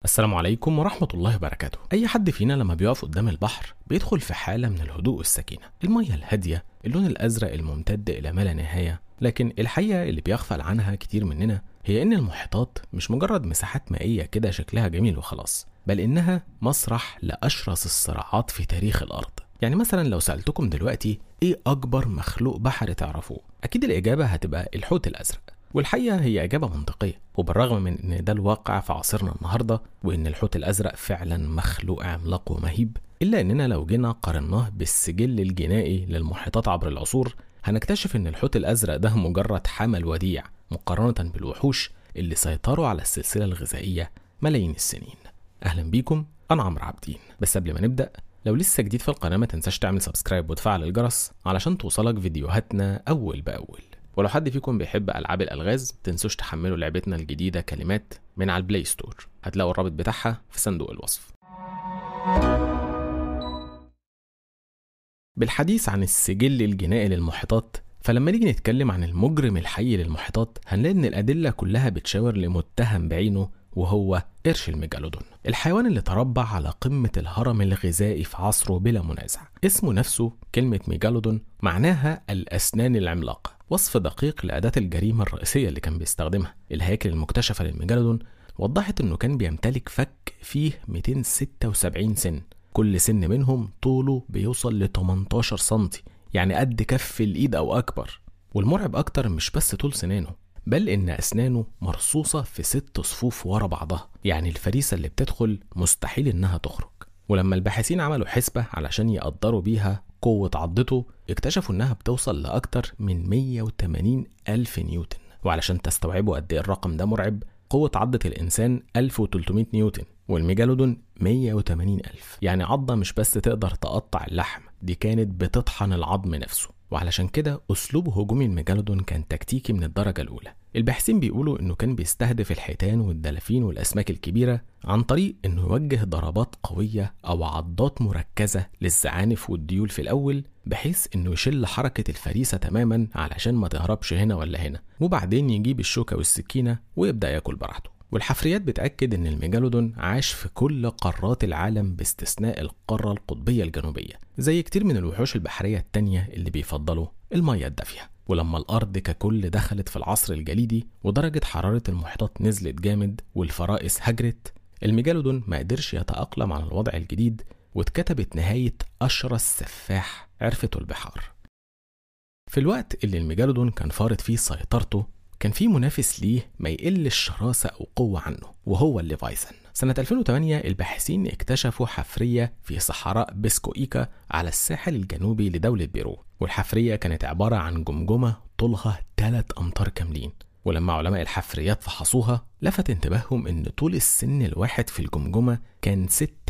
السلام عليكم ورحمة الله وبركاته أي حد فينا لما بيقف قدام البحر بيدخل في حالة من الهدوء والسكينة المية الهادية اللون الأزرق الممتد إلى ما لا نهاية لكن الحقيقة اللي بيغفل عنها كتير مننا هي إن المحيطات مش مجرد مساحات مائية كده شكلها جميل وخلاص بل إنها مسرح لأشرس الصراعات في تاريخ الأرض يعني مثلا لو سألتكم دلوقتي إيه أكبر مخلوق بحري تعرفوه أكيد الإجابة هتبقى الحوت الأزرق والحقيقة هي إجابة منطقية وبالرغم من إن ده الواقع في عصرنا النهاردة وإن الحوت الأزرق فعلا مخلوق عملاق ومهيب إلا إننا لو جينا قارناه بالسجل الجنائي للمحيطات عبر العصور هنكتشف إن الحوت الأزرق ده مجرد حمل وديع مقارنة بالوحوش اللي سيطروا على السلسلة الغذائية ملايين السنين أهلا بيكم أنا عمرو عابدين بس قبل ما نبدأ لو لسه جديد في القناة ما تنساش تعمل سبسكرايب وتفعل الجرس علشان توصلك فيديوهاتنا أول بأول ولو حد فيكم بيحب ألعاب الألغاز تنسوش تحملوا لعبتنا الجديدة كلمات من على البلاي ستور هتلاقوا الرابط بتاعها في صندوق الوصف بالحديث عن السجل الجنائي للمحيطات فلما نيجي نتكلم عن المجرم الحقيقي للمحيطات هنلاقي ان الادله كلها بتشاور لمتهم بعينه وهو قرش الميجالودون الحيوان اللي تربع على قمة الهرم الغذائي في عصره بلا منازع اسمه نفسه كلمة ميجالودون معناها الأسنان العملاقة وصف دقيق لأداة الجريمة الرئيسية اللي كان بيستخدمها الهياكل المكتشفة للميجالودون وضحت انه كان بيمتلك فك فيه 276 سن كل سن منهم طوله بيوصل ل 18 سنتي يعني قد كف الايد او اكبر والمرعب اكتر مش بس طول سنانه بل ان اسنانه مرصوصه في ست صفوف ورا بعضها يعني الفريسه اللي بتدخل مستحيل انها تخرج ولما الباحثين عملوا حسبه علشان يقدروا بيها قوه عضته اكتشفوا انها بتوصل لاكتر من 180 الف نيوتن وعلشان تستوعبوا قد ايه الرقم ده مرعب قوة عضة الإنسان 1300 نيوتن والميجالودون 180 ألف يعني عضة مش بس تقدر تقطع اللحم دي كانت بتطحن العظم نفسه وعلشان كده أسلوب هجوم الميجالودون كان تكتيكي من الدرجة الأولى الباحثين بيقولوا إنه كان بيستهدف الحيتان والدلافين والأسماك الكبيرة عن طريق إنه يوجه ضربات قوية أو عضات مركزة للزعانف والديول في الأول بحيث إنه يشل حركة الفريسة تماما علشان ما تهربش هنا ولا هنا وبعدين يجيب الشوكة والسكينة ويبدأ ياكل براحته والحفريات بتأكد إن الميجالودون عاش في كل قارات العالم باستثناء القارة القطبية الجنوبية زي كتير من الوحوش البحرية التانية اللي بيفضلوا المية الدافية ولما الأرض ككل دخلت في العصر الجليدي ودرجة حرارة المحيطات نزلت جامد والفرائس هجرت الميجالودون ما قدرش يتأقلم على الوضع الجديد واتكتبت نهاية أشرس سفاح عرفته البحار في الوقت اللي الميجالودون كان فارض فيه سيطرته كان في منافس ليه ما يقلش شراسة أو قوة عنه وهو الليفايثن سنة 2008 الباحثين اكتشفوا حفرية في صحراء بسكويكا على الساحل الجنوبي لدولة بيرو والحفرية كانت عبارة عن جمجمة طولها 3 أمتار كاملين ولما علماء الحفريات فحصوها لفت انتباههم ان طول السن الواحد في الجمجمة كان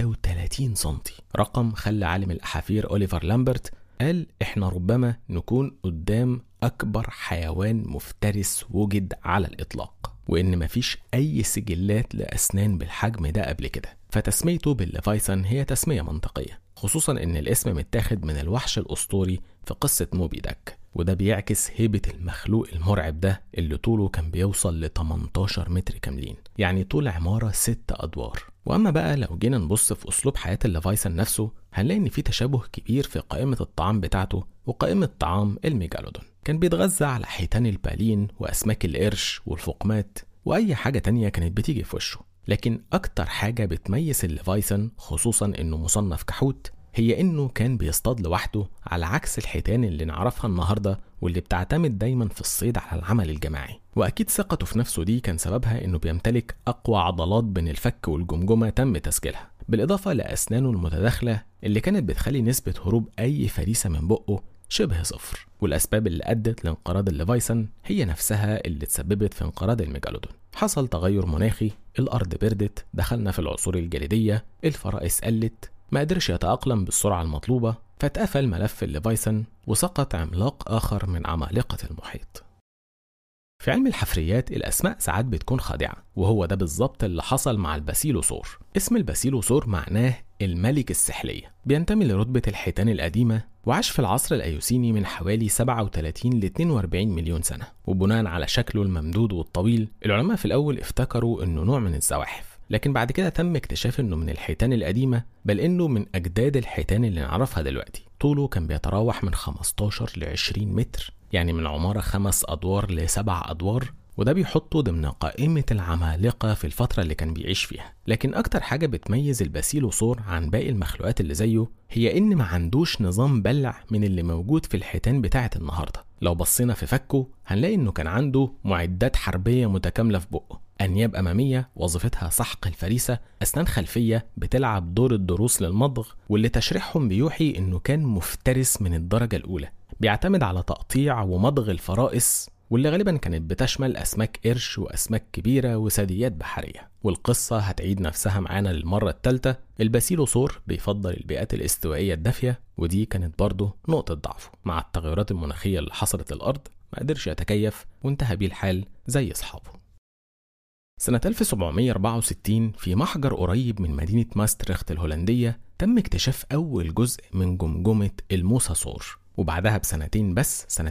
36 سنتي رقم خلى عالم الأحافير أوليفر لامبرت قال احنا ربما نكون قدام أكبر حيوان مفترس وجد على الإطلاق وإن مفيش أي سجلات لأسنان بالحجم ده قبل كده فتسميته بالليفايثن هي تسمية منطقية خصوصا إن الاسم متاخد من الوحش الأسطوري في قصة موبي داك وده بيعكس هيبة المخلوق المرعب ده اللي طوله كان بيوصل ل 18 متر كاملين يعني طول عمارة ست أدوار وأما بقى لو جينا نبص في أسلوب حياة الليفايثن نفسه هنلاقي إن في تشابه كبير في قائمة الطعام بتاعته وقائمة طعام الميجالودون كان بيتغذى على حيتان البالين وأسماك القرش والفقمات وأي حاجة تانية كانت بتيجي في وشه لكن أكتر حاجة بتميز الليفايثن خصوصا إنه مصنف كحوت هي إنه كان بيصطاد لوحده على عكس الحيتان اللي نعرفها النهاردة واللي بتعتمد دايما في الصيد على العمل الجماعي وأكيد ثقته في نفسه دي كان سببها إنه بيمتلك أقوى عضلات بين الفك والجمجمة تم تسجيلها بالإضافة لأسنانه المتداخلة اللي كانت بتخلي نسبة هروب أي فريسة من بقه شبه صفر والأسباب اللي أدت لانقراض الليفايثن هي نفسها اللي تسببت في انقراض الميجالودون حصل تغير مناخي الأرض بردت دخلنا في العصور الجليدية الفرائس قلت ما قدرش يتأقلم بالسرعة المطلوبة فاتقفل ملف الليفايثن وسقط عملاق آخر من عمالقة المحيط في علم الحفريات الأسماء ساعات بتكون خادعة وهو ده بالظبط اللي حصل مع الباسيلوسور اسم الباسيلوسور معناه الملك السحلية بينتمي لرتبة الحيتان القديمة وعاش في العصر الأيوسيني من حوالي 37 ل 42 مليون سنة وبناء على شكله الممدود والطويل العلماء في الأول افتكروا إنه نوع من الزواحف لكن بعد كده تم اكتشاف انه من الحيتان القديمة بل انه من اجداد الحيتان اللي نعرفها دلوقتي طوله كان بيتراوح من 15 ل 20 متر يعني من عمارة خمس أدوار لسبع أدوار وده بيحطه ضمن قائمة العمالقة في الفترة اللي كان بيعيش فيها لكن أكتر حاجة بتميز الباسيلوسور عن باقي المخلوقات اللي زيه هي إن ما عندوش نظام بلع من اللي موجود في الحيتان بتاعة النهاردة لو بصينا في فكه هنلاقي إنه كان عنده معدات حربية متكاملة في بقه أنياب أمامية وظيفتها سحق الفريسة أسنان خلفية بتلعب دور الضروس للمضغ واللي تشريحهم بيوحي إنه كان مفترس من الدرجة الأولى بيعتمد على تقطيع ومضغ الفرائس واللي غالبا كانت بتشمل أسماك قرش وأسماك كبيرة وثدييات بحرية والقصة هتعيد نفسها معانا للمرة الثالثة الباسيلوسور بيفضل البيئات الاستوائية الدافية ودي كانت برضه نقطة ضعفه مع التغيرات المناخية اللي حصلت الأرض ما قدرش يتكيف وانتهى بيه الحال زي أصحابه سنة 1764 في محجر قريب من مدينة ماستريخت الهولندية تم اكتشاف أول جزء من جمجمة الموساسور وبعدها بسنتين بس سنة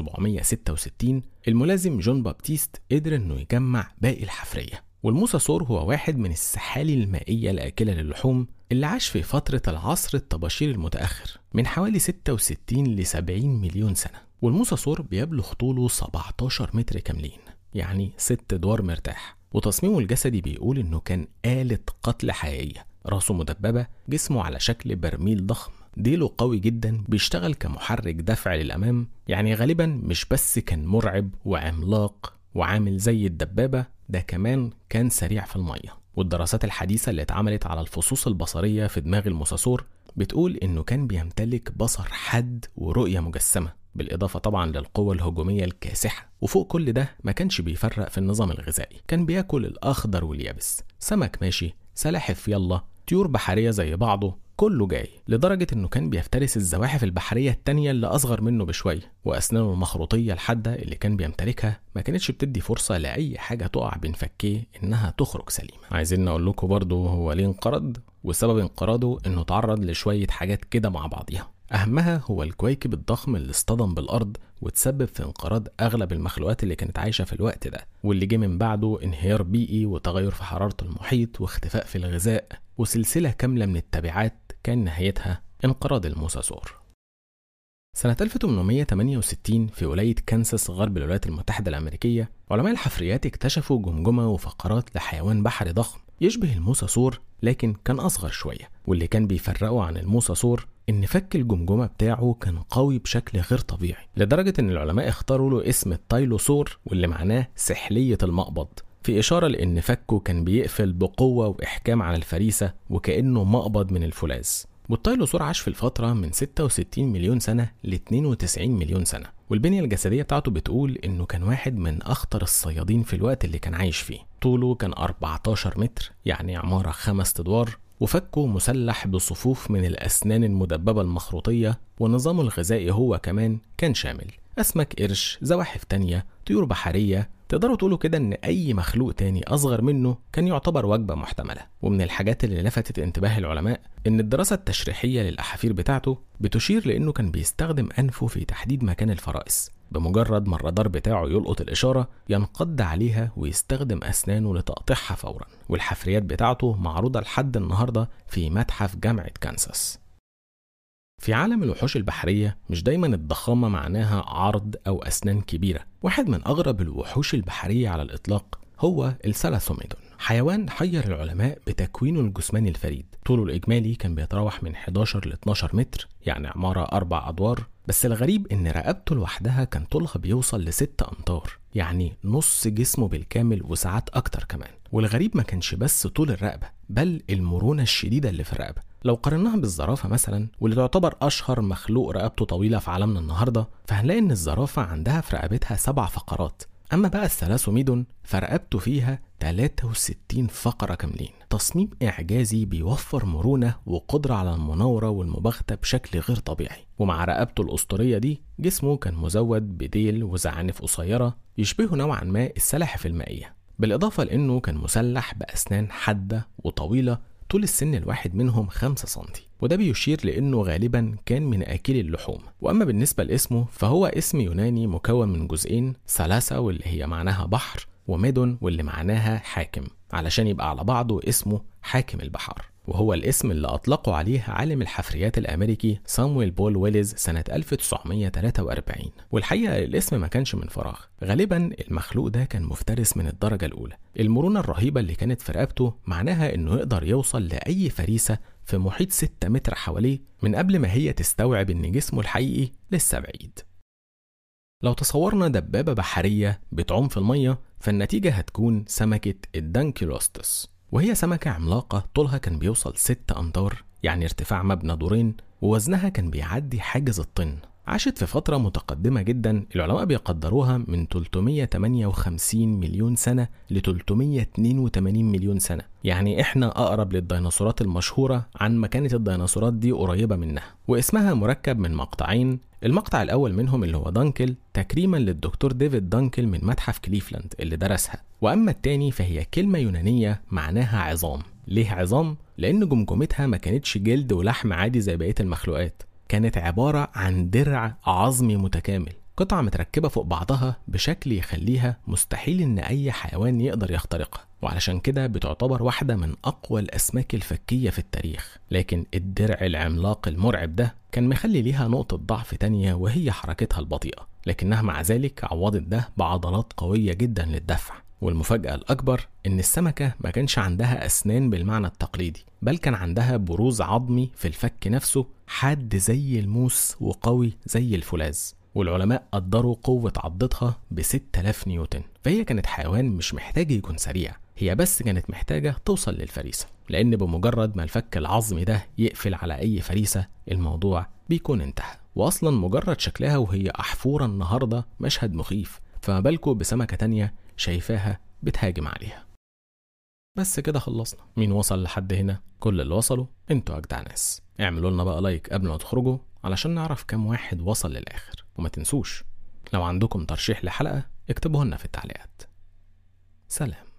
1766 الملازم جون بابتيست قدر انه يجمع باقي الحفرية والموساسور هو واحد من السحالي المائية الآكلة للحوم اللي عاش في فترة العصر الطباشير المتأخر من حوالي 66 ل 70 مليون سنة والموساسور بيبلغ طوله 17 متر كاملين يعني ست ادوار مرتاح وتصميمه الجسدي بيقول انه كان آلة قتل حقيقية راسه مدببة جسمه على شكل برميل ضخم ديله قوي جدا بيشتغل كمحرك دفع للأمام يعني غالبا مش بس كان مرعب وعملاق وعامل زي الدبابة ده كمان كان سريع في المية والدراسات الحديثة اللي اتعملت على الفصوص البصرية في دماغ الموساسور بتقول إنه كان بيمتلك بصر حد ورؤية مجسمة بالإضافة طبعا للقوة الهجومية الكاسحة وفوق كل ده ما كانش بيفرق في النظام الغذائي كان بياكل الأخضر واليابس سمك ماشي سلاحف يلا طيور بحرية زي بعضه كله جاي لدرجة إنه كان بيفترس الزواحف البحرية التانية اللي أصغر منه بشوية وأسنانه المخروطية الحادة اللي كان بيمتلكها ما كانتش بتدي فرصة لأي حاجة تقع بين فكيه إنها تخرج سليمة عايزين نقول لكم برضه هو ليه انقرض وسبب انقراضه إنه تعرض لشوية حاجات كده مع بعضيها أهمها هو الكويكب الضخم اللي اصطدم بالأرض وتسبب في انقراض أغلب المخلوقات اللي كانت عايشة في الوقت ده واللي جه من بعده انهيار بيئي وتغير في حرارة المحيط واختفاء في الغذاء وسلسلة كاملة من التبعات كان نهايتها انقراض الموساسور سنة 1868 في ولاية كانساس غرب الولايات المتحدة الأمريكية علماء الحفريات اكتشفوا جمجمة وفقرات لحيوان بحري ضخم يشبه الموساسور لكن كان أصغر شوية واللي كان بيفرقه عن الموساسور إن فك الجمجمة بتاعه كان قوي بشكل غير طبيعي لدرجة إن العلماء اختاروا له اسم التايلوسور واللي معناه سحلية المقبض في إشارة لأن فكه كان بيقفل بقوة وإحكام على الفريسة وكأنه مقبض من الفولاذ والتايلوسور عاش في الفترة من 66 مليون سنة ل 92 مليون سنة والبنية الجسدية بتاعته بتقول إنه كان واحد من أخطر الصيادين في الوقت اللي كان عايش فيه طوله كان 14 متر يعني عمارة خمس أدوار وفكه مسلح بصفوف من الأسنان المدببة المخروطية ونظامه الغذائي هو كمان كان شامل أسماك قرش زواحف تانية طيور بحرية تقدروا تقولوا كده ان اي مخلوق تاني اصغر منه كان يعتبر وجبه محتمله ومن الحاجات اللي لفتت انتباه العلماء ان الدراسه التشريحيه للاحافير بتاعته بتشير لانه كان بيستخدم انفه في تحديد مكان الفرائس بمجرد ما الرادار بتاعه يلقط الإشارة ينقض عليها ويستخدم أسنانه لتقطيعها فورا والحفريات بتاعته معروضة لحد النهاردة في متحف جامعة كانساس في عالم الوحوش البحرية مش دايما الضخامة معناها عرض أو أسنان كبيرة واحد من أغرب الوحوش البحرية على الإطلاق هو السلاسوميدون حيوان حير العلماء بتكوينه الجسماني الفريد طوله الإجمالي كان بيتراوح من 11 ل 12 متر يعني عمارة أربع أدوار بس الغريب إن رقبته لوحدها كان طولها بيوصل لستة أمتار يعني نص جسمه بالكامل وساعات أكتر كمان والغريب ما كانش بس طول الرقبة بل المرونة الشديدة اللي في الرقبة لو قارناها بالزرافة مثلا واللي تعتبر أشهر مخلوق رقبته طويلة في عالمنا النهاردة فهنلاقي إن الزرافة عندها في رقبتها سبع فقرات أما بقى الثلاثوميدون فرقبته فيها 63 فقرة كاملين تصميم إعجازي بيوفر مرونة وقدرة على المناورة والمباغتة بشكل غير طبيعي ومع رقبته الأسطورية دي جسمه كان مزود بديل وزعانف قصيرة يشبهه نوعا ما السلاحف المائية بالإضافة لأنه كان مسلح بأسنان حادة وطويلة طول السن الواحد منهم 5 سنتي وده بيشير لأنه غالبا كان من آكلي اللحوم وأما بالنسبة لاسمه فهو اسم يوناني مكون من جزئين ثلاثة واللي هي معناها بحر وميدون واللي معناها حاكم علشان يبقى على بعضه اسمه حاكم البحار وهو الاسم اللي أطلقوا عليه عالم الحفريات الأمريكي سامويل بول ويلز سنة 1943 والحقيقة الاسم ما كانش من فراغ غالبا المخلوق ده كان مفترس من الدرجة الأولى المرونة الرهيبة اللي كانت في رقبته معناها إنه يقدر يوصل لأي فريسة في محيط 6 متر حواليه من قبل ما هي تستوعب إن جسمه الحقيقي لسه بعيد لو تصورنا دبابة بحرية بتعوم في المية فالنتيجة هتكون سمكة الدانكيلوستس وهي سمكة عملاقة طولها كان بيوصل 6 أمتار يعني ارتفاع مبنى دورين ووزنها كان بيعدي حاجز الطن عاشت في فترة متقدمة جدا العلماء بيقدروها من 358 مليون سنة ل 382 مليون سنة يعني احنا أقرب للديناصورات المشهورة عن ما كانت الديناصورات دي قريبة منها واسمها مركب من مقطعين المقطع الأول منهم اللي هو دانكل تكريما للدكتور ديفيد دانكل من متحف كليفلاند اللي درسها وأما التاني فهي كلمة يونانية معناها عظام ليه عظام؟ لأن جمجمتها ما كانتش جلد ولحم عادي زي بقية المخلوقات كانت عبارة عن درع عظمي متكامل قطعة متركبة فوق بعضها بشكل يخليها مستحيل إن أي حيوان يقدر يخترقها وعلشان كده بتعتبر واحدة من أقوى الأسماك الفكية في التاريخ لكن الدرع العملاق المرعب ده كان مخلي ليها نقطة ضعف تانية وهي حركتها البطيئة لكنها مع ذلك عوضت ده بعضلات قوية جدا للدفع والمفاجأة الأكبر إن السمكة ما كانش عندها أسنان بالمعنى التقليدي بل كان عندها بروز عظمي في الفك نفسه حاد زي الموس وقوي زي الفولاذ والعلماء قدروا قوة عضتها ب 6000 نيوتن فهي كانت حيوان مش محتاج يكون سريع هي بس كانت محتاجة توصل للفريسة لأن بمجرد ما الفك العظمي ده يقفل على أي فريسة الموضوع بيكون انتهى وأصلا مجرد شكلها وهي أحفورة النهاردة مشهد مخيف فما بالكوا بسمكة تانية شايفاها بتهاجم عليها بس كده خلصنا مين وصل لحد هنا كل اللي وصلوا انتوا اجدع ناس اعملوا لنا بقى لايك قبل ما تخرجوا علشان نعرف كام واحد وصل للاخر وما تنسوش لو عندكم ترشيح لحلقة اكتبوه لنا في التعليقات سلام